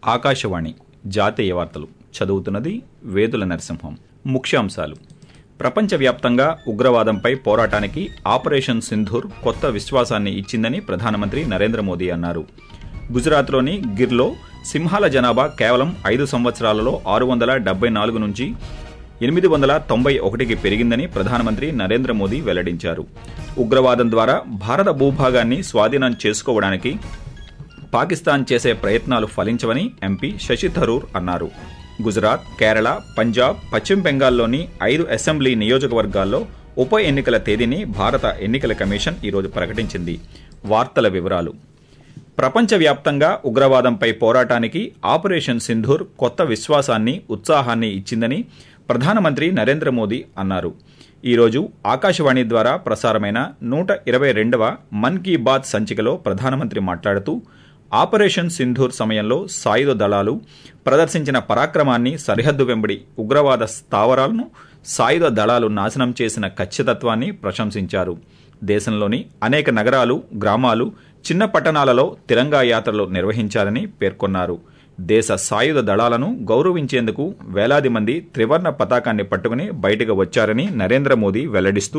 ఆకాశవాణి జాతీయ వార్తలు చదువుతున్నది వేదుల నరసింహం ముఖ్యాంశాలు ప్రపంచవ్యాప్తంగా ఉగ్రవాదంపై పోరాటానికి ఆపరేషన్ సింధూర్ కొత్త విశ్వాసాన్ని ఇచ్చిందని ప్రధానమంత్రి నరేంద్ర మోదీ అన్నారు గుజరాత్లోని గిర్లో సింహాల జనాభా కేవలం ఐదు సంవత్సరాలలో ఆరు వందల డెబ్బై నాలుగు నుంచి ఎనిమిది వందల తొంభై ఒకటికి పెరిగిందని ప్రధానమంత్రి నరేంద్ర మోదీ వెల్లడించారు ఉగ్రవాదం ద్వారా భారత భూభాగాన్ని స్వాధీనం చేసుకోవడానికి పాకిస్తాన్ చేసే ప్రయత్నాలు ఫలించవని ఎంపీ శశి థరూర్ అన్నారు గుజరాత్ కేరళ పంజాబ్ పశ్చిమ బెంగాల్లోని ఐదు అసెంబ్లీ నియోజకవర్గాల్లో ఉప ఎన్నికల తేదీని భారత ఎన్నికల కమిషన్ ఈరోజు ప్రకటించింది వార్తల వివరాలు ప్రపంచవ్యాప్తంగా ఉగ్రవాదంపై పోరాటానికి ఆపరేషన్ సింధూర్ కొత్త విశ్వాసాన్ని ఉత్సాహాన్ని ఇచ్చిందని ప్రధానమంత్రి నరేంద్ర మోదీ అన్నారు ఈరోజు ఆకాశవాణి ద్వారా ప్రసారమైన నూట ఇరవై రెండవ మన్ కీ బాత్ సంచికలో ప్రధానమంత్రి మాట్లాడుతూ ఆపరేషన్ సింధూర్ సమయంలో సాయుధ దళాలు ప్రదర్శించిన పరాక్రమాన్ని సరిహద్దు వెంబడి ఉగ్రవాద స్థావరాలను సాయుధ దళాలు నాశనం చేసిన ఖచ్చితత్వాన్ని ప్రశంసించారు దేశంలోని అనేక నగరాలు గ్రామాలు చిన్న పట్టణాలలో తిరంగా యాత్రలు నిర్వహించారని పేర్కొన్నారు దేశ సాయుధ దళాలను గౌరవించేందుకు వేలాది మంది త్రివర్ణ పతాకాన్ని పట్టుకుని బయటకు వచ్చారని నరేంద్ర మోదీ వెల్లడిస్తూ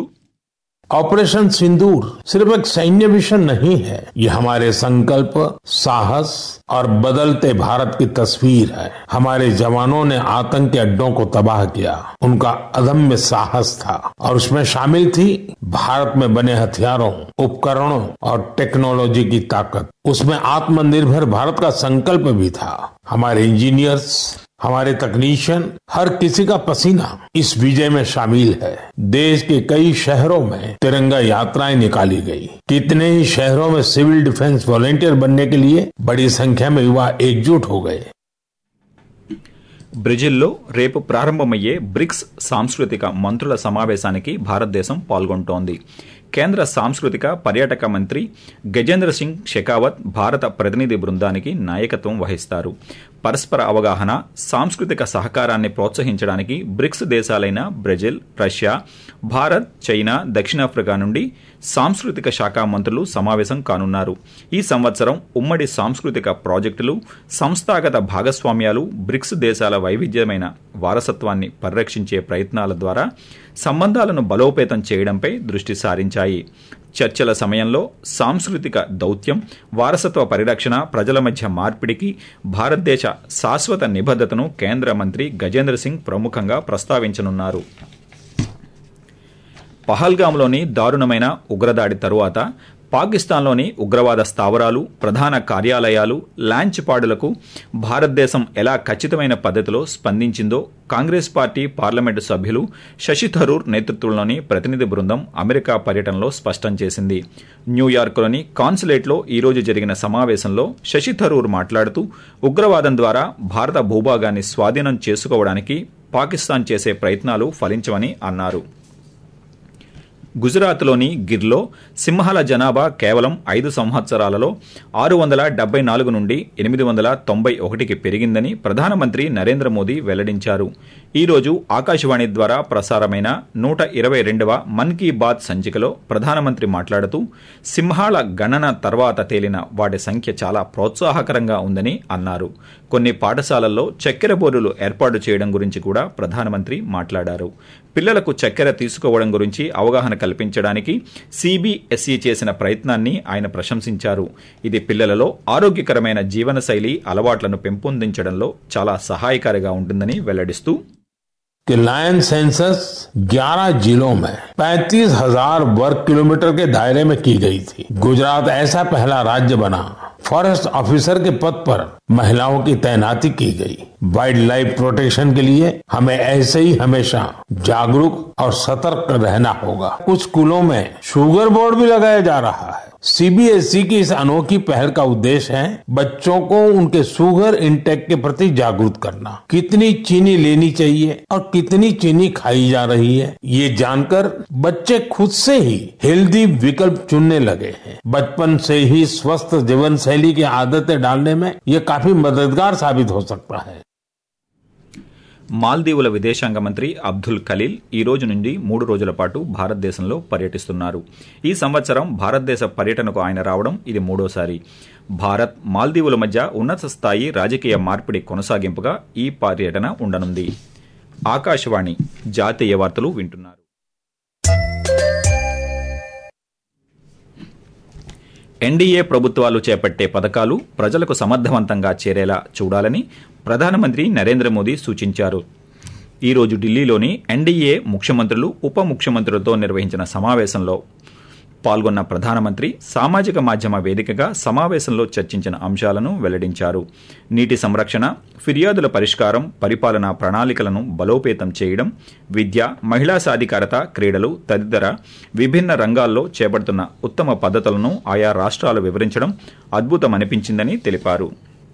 ऑपरेशन सिंदूर सिर्फ एक सैन्य मिशन नहीं है ये हमारे संकल्प साहस और बदलते भारत की तस्वीर है हमारे जवानों ने आतंकी अड्डों को तबाह किया उनका अदम्य साहस था और उसमें शामिल थी भारत में बने हथियारों उपकरणों और टेक्नोलॉजी की ताकत उसमें आत्मनिर्भर भारत का संकल्प भी था हमारे इंजीनियर्स हमारे तकनीशियन हर किसी का पसीना इस विजय में शामिल है देश के कई शहरों में तिरंगा यात्राएं निकाली गई कितने ही शहरों में सिविल डिफेंस वॉलेंटियर बनने के लिए बड़ी संख्या में युवा एकजुट हो गए బ్రెజిల్లో రేపు ప్రారంభమయ్యే బ్రిక్స్ సాంస్కృతిక మంత్రుల సమావేశానికి భారతదేశం పాల్గొంటోంది కేంద్ర సాంస్కృతిక పర్యాటక మంత్రి గజేంద్ర సింగ్ షెకావత్ భారత ప్రతినిధి బృందానికి నాయకత్వం వహిస్తారు పరస్పర అవగాహన సాంస్కృతిక సహకారాన్ని ప్రోత్సహించడానికి బ్రిక్స్ దేశాలైన బ్రెజిల్ రష్యా భారత్ చైనా దక్షిణాఫ్రికా నుండి సాంస్కృతిక శాఖ మంత్రులు సమావేశం కానున్నారు ఈ సంవత్సరం ఉమ్మడి సాంస్కృతిక ప్రాజెక్టులు సంస్థాగత భాగస్వామ్యాలు బ్రిక్స్ దేశాల వైవిధ్యమైన వారసత్వాన్ని పరిరక్షించే ప్రయత్నాల ద్వారా సంబంధాలను బలోపేతం చేయడంపై దృష్టి సారించాయి చర్చల సమయంలో సాంస్కృతిక దౌత్యం వారసత్వ పరిరక్షణ ప్రజల మధ్య మార్పిడికి భారతదేశ శాశ్వత నిబద్దతను కేంద్ర మంత్రి గజేంద్ర సింగ్ ప్రముఖంగా ప్రస్తావించనున్నారు పహల్గాంలోని దారుణమైన ఉగ్రదాడి తరువాత పాకిస్తాన్లోని ఉగ్రవాద స్థావరాలు ప్రధాన కార్యాలయాలు లాంచ్ పాడులకు భారతదేశం ఎలా ఖచ్చితమైన పద్ధతిలో స్పందించిందో కాంగ్రెస్ పార్టీ పార్లమెంటు సభ్యులు శశి థరూర్ నేతృత్వంలోని ప్రతినిధి బృందం అమెరికా పర్యటనలో స్పష్టం చేసింది న్యూయార్క్లోని కాన్సులేట్లో ఈ రోజు జరిగిన సమావేశంలో శశి థరూర్ మాట్లాడుతూ ఉగ్రవాదం ద్వారా భారత భూభాగాన్ని స్వాధీనం చేసుకోవడానికి పాకిస్తాన్ చేసే ప్రయత్నాలు ఫలించవని అన్నారు గుజరాత్లోని గిర్లో సింహాల జనాభా కేవలం ఐదు సంవత్సరాలలో ఆరు వందల డెబ్బై నాలుగు నుండి ఎనిమిది వందల తొంభై ఒకటికి పెరిగిందని ప్రధానమంత్రి నరేంద్ర మోదీ వెల్లడించారు ఈ రోజు ఆకాశవాణి ద్వారా ప్రసారమైన నూట ఇరవై రెండవ మన్ కీ బాత్ సంచికలో ప్రధానమంత్రి మాట్లాడుతూ సింహాల గణన తర్వాత తేలిన వాటి సంఖ్య చాలా ప్రోత్సాహకరంగా ఉందని అన్నారు కొన్ని పాఠశాలల్లో చక్కెర బోర్డులు ఏర్పాటు చేయడం గురించి కూడా ప్రధానమంత్రి మాట్లాడారు పిల్లలకు చక్కెర తీసుకోవడం గురించి అవగాహన కల్పించడానికి సిబిఎస్ఈ చేసిన ప్రయత్నాన్ని ఆయన ప్రశంసించారు ఇది పిల్లలలో ఆరోగ్యకరమైన జీవనశైలి అలవాట్లను పెంపొందించడంలో చాలా సహాయకారిగా ఉంటుందని వెల్లడిస్తూ कि लायन सेंसस 11 जिलों में पैंतीस हजार वर्ग किलोमीटर के दायरे में की गई थी गुजरात ऐसा पहला राज्य बना फॉरेस्ट ऑफिसर के पद पर महिलाओं की तैनाती की गई वाइल्ड लाइफ प्रोटेक्शन के लिए हमें ऐसे ही हमेशा जागरूक और सतर्क रहना होगा कुछ स्कूलों में शुगर बोर्ड भी लगाया जा रहा है सीबीएसई की इस अनोखी पहल का उद्देश्य है बच्चों को उनके शुगर इंटेक के प्रति जागरूक करना कितनी चीनी लेनी चाहिए और कितनी चीनी खाई जा रही है ये जानकर बच्चे खुद से ही हेल्दी विकल्प चुनने लगे हैं बचपन से ही स्वस्थ जीवन शैली की आदतें डालने में ये काफी मददगार साबित हो सकता है మాల్దీవుల విదేశాంగ మంత్రి అబ్దుల్ ఖలీల్ ఈ రోజు నుండి మూడు రోజుల పాటు భారతదేశంలో పర్యటిస్తున్నారు ఈ సంవత్సరం భారతదేశ పర్యటనకు ఆయన రావడం ఇది మూడోసారి భారత్ మాల్దీవుల మధ్య ఉన్నత స్థాయి రాజకీయ మార్పిడి కొనసాగింపుగా ఈ పర్యటన ఉండనుంది ఆకాశవాణి జాతీయ వార్తలు వింటున్నారు ఎన్డీఏ ప్రభుత్వాలు చేపట్టే పథకాలు ప్రజలకు సమర్థవంతంగా చేరేలా చూడాలని ప్రధానమంత్రి నరేంద్ర మోదీ సూచించారు ఈ రోజు ఢిల్లీలోని ఎన్డీఏ ముఖ్యమంత్రులు ఉప ముఖ్యమంత్రులతో నిర్వహించిన సమావేశంలో పాల్గొన్న ప్రధానమంత్రి సామాజిక మాధ్యమ వేదికగా సమావేశంలో చర్చించిన అంశాలను వెల్లడించారు నీటి సంరక్షణ ఫిర్యాదుల పరిష్కారం పరిపాలనా ప్రణాళికలను బలోపేతం చేయడం విద్య మహిళా సాధికారత క్రీడలు తదితర విభిన్న రంగాల్లో చేపడుతున్న ఉత్తమ పద్ధతులను ఆయా రాష్ట్రాలు వివరించడం అద్భుతమనిపించిందని తెలిపారు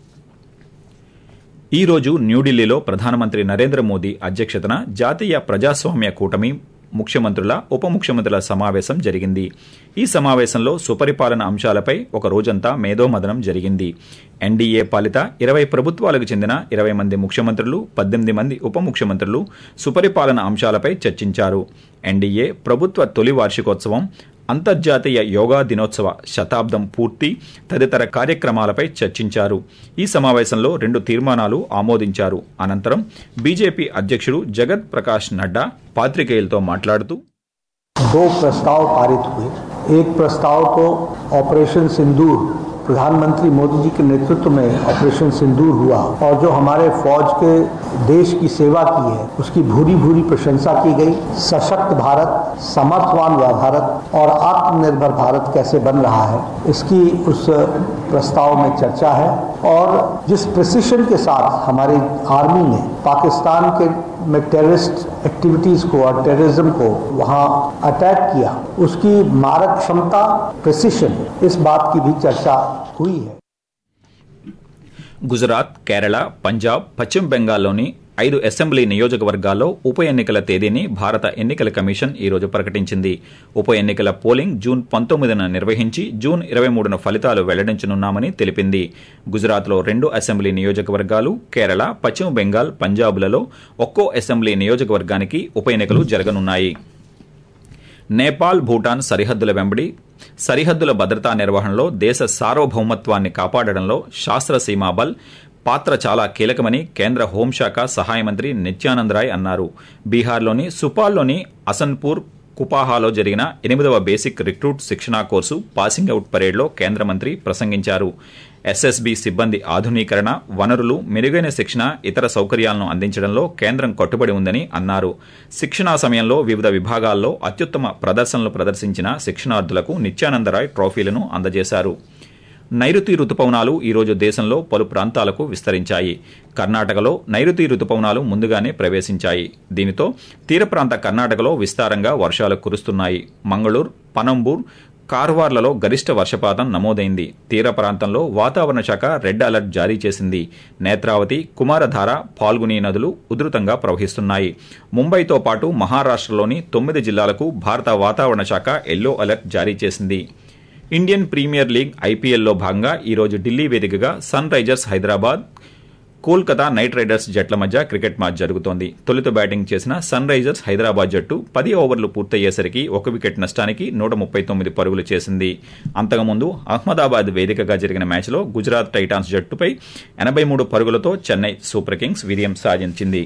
ఈ రోజు న్యూఢిల్లీలో ప్రధానమంత్రి నరేంద్ర మోదీ అధ్యక్షతన జాతీయ ప్రజాస్వామ్య కూటమి ముఖ్యమంత్రుల ఉప ముఖ్యమంత్రుల సమావేశం జరిగింది ఈ సమావేశంలో సుపరిపాలన అంశాలపై ఒక రోజంతా మేధోమదనం జరిగింది ఎన్డీఏ పాలిత ఇరవై ప్రభుత్వాలకు చెందిన ఇరవై మంది ముఖ్యమంత్రులు పద్దెనిమిది మంది ఉప ముఖ్యమంత్రులు సుపరిపాలన అంశాలపై చర్చించారు ఎన్డీఏ ప్రభుత్వ తొలి వార్షికోత్సవం అంతర్జాతీయ యోగా దినోత్సవ శతాబ్దం పూర్తి తదితర కార్యక్రమాలపై చర్చించారు ఈ సమావేశంలో రెండు తీర్మానాలు ఆమోదించారు అనంతరం బీజేపీ అధ్యక్షుడు జగత్ ప్రకాష్ నడ్డా పాత్రికేయులతో మాట్లాడుతూ दो प्रस्ताव पारित हुए एक प्रस्ताव तो ऑपरेशन सिंदूर प्रधानमंत्री मोदी जी के नेतृत्व में ऑपरेशन सिंदूर हुआ और जो हमारे फौज के देश की सेवा की है उसकी भूरी भूरी प्रशंसा की गई सशक्त भारत समर्थवान भारत और आत्मनिर्भर भारत कैसे बन रहा है इसकी उस प्रस्ताव में चर्चा है और जिस प्रिसिशन के साथ हमारी आर्मी ने पाकिस्तान के में टेररिस्ट एक्टिविटीज को और टेररिज्म को वहां अटैक किया उसकी मारक क्षमता प्रिसिशन इस बात की भी चर्चा हुई है గుజరాత్ కేరళ పంజాబ్ పశ్చిమ బెంగాల్లోని ఐదు అసెంబ్లీ నియోజకవర్గాల్లో ఉప ఎన్నికల తేదీని భారత ఎన్నికల కమిషన్ ఈ రోజు ప్రకటించింది ఉప ఎన్నికల పోలింగ్ జూన్ పంతొమ్మిదిన నిర్వహించి జూన్ ఇరవై మూడున ఫలితాలు వెల్లడించనున్నామని తెలిపింది గుజరాత్లో రెండు అసెంబ్లీ నియోజకవర్గాలు కేరళ పశ్చిమ బెంగాల్ పంజాబ్లలో ఒక్కో అసెంబ్లీ నియోజకవర్గానికి ఉప ఎన్నికలు జరగనున్నాయి నేపాల్ భూటాన్ సరిహద్దుల వెంబడి సరిహద్దుల భద్రతా నిర్వహణలో దేశ సార్వభౌమత్వాన్ని కాపాడడంలో శాస్త్ర సీమాబల్ పాత్ర చాలా కీలకమని కేంద్ర హోంశాఖ సహాయ మంత్రి నిత్యానంద్ రాయ్ అన్నారు బీహార్లోని సుపాల్లోని అసన్పూర్ కుపాహాలో జరిగిన ఎనిమిదవ బేసిక్ రిక్రూట్ శిక్షణా కోర్సు పాసింగ్ అవుట్ పరేడ్లో కేంద్ర మంత్రి ప్రసంగించారు ఎస్ఎస్బీ సిబ్బంది ఆధునీకరణ వనరులు మెరుగైన శిక్షణ ఇతర సౌకర్యాలను అందించడంలో కేంద్రం కట్టుబడి ఉందని అన్నారు శిక్షణా సమయంలో వివిధ విభాగాల్లో అత్యుత్తమ ప్రదర్శనలు ప్రదర్శించిన శిక్షణార్థులకు నిత్యానందరాయ్ ట్రోఫీలను అందజేశారు నైరుతి రుతుపవనాలు ఈ రోజు దేశంలో పలు ప్రాంతాలకు విస్తరించాయి కర్ణాటకలో నైరుతి రుతుపవనాలు ముందుగానే ప్రవేశించాయి దీనితో తీర ప్రాంత కర్ణాటకలో విస్తారంగా వర్షాలు కురుస్తున్నాయి మంగళూరు పనంబూర్ కార్వార్లలో గరిష్ట వర్షపాతం నమోదైంది తీర ప్రాంతంలో వాతావరణ శాఖ రెడ్ అలర్ట్ జారీ చేసింది నేత్రావతి కుమారధార పాల్గుని నదులు ఉధృతంగా ప్రవహిస్తున్నాయి ముంబైతో పాటు మహారాష్టలోని తొమ్మిది జిల్లాలకు భారత వాతావరణ శాఖ ఎల్లో అలర్ట్ జారీ చేసింది ఇండియన్ ప్రీమియర్ లీగ్ ఐపీఎల్లో భాగంగా ఈరోజు ఢిల్లీ వేదికగా Sunrisers Hyderabad Kolkata Knight Riders జట్ల మధ్య క్రికెట్ మ్యాచ్ జరుగుతోంది తొలుత బ్యాటింగ్ చేసిన సన్ రైజర్స్ హైదరాబాద్ జట్టు పది ఓవర్లు పూర్తయ్యేసరికి ఒక వికెట్ నష్టానికి నూట ముప్పై తొమ్మిది పరుగులు చేసింది అంతకుముందు అహ్మదాబాద్ వేదికగా జరిగిన మ్యాచ్లో గుజరాత్ టైటాన్స్ జట్టుపై ఎనబై మూడు పరుగులతో చెన్నై సూపర్ కింగ్స్ విజయం సాధించింది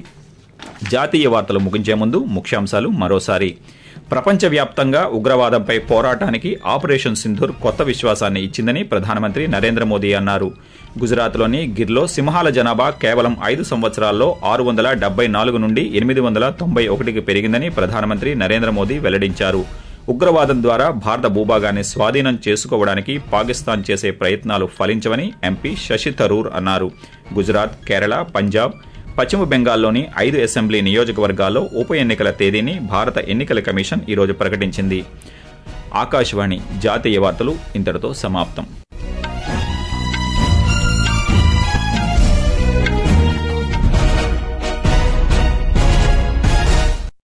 జాతీయ వార్తలు ముగించే ముందు ముఖ్యాంశాలు మరోసారి ప్రపంచవ్యాప్తంగా ఉగ్రవాదంపై పోరాటానికి ఆపరేషన్ సింధూర్ కొత్త విశ్వాసాన్ని ఇచ్చిందని ప్రధానమంత్రి నరేంద్ర మోదీ అన్నారు గుజరాత్లోని గిర్లో సింహాల జనాభా కేవలం ఐదు సంవత్సరాల్లో ఆరు వందల డెబ్బై నాలుగు నుండి ఎనిమిది వందల తొంభై ఒకటికి పెరిగిందని ప్రధానమంత్రి నరేంద్ర మోదీ వెల్లడించారు ఉగ్రవాదం ద్వారా భారత భూభాగాన్ని స్వాధీనం చేసుకోవడానికి పాకిస్తాన్ చేసే ప్రయత్నాలు ఫలించవని ఎంపీ శశి థరూర్ అన్నారు గుజరాత్ కేరళ పంజాబ్ పశ్చిమ బెంగాల్లోని ఐదు అసెంబ్లీ నియోజకవర్గాల్లో ఉప ఎన్నికల తేదీని భారత ఎన్నికల కమిషన్ ఈరోజు ప్రకటించింది ఆకాశవాణి జాతీయ వార్తలు ఇంతటితో సమాప్తం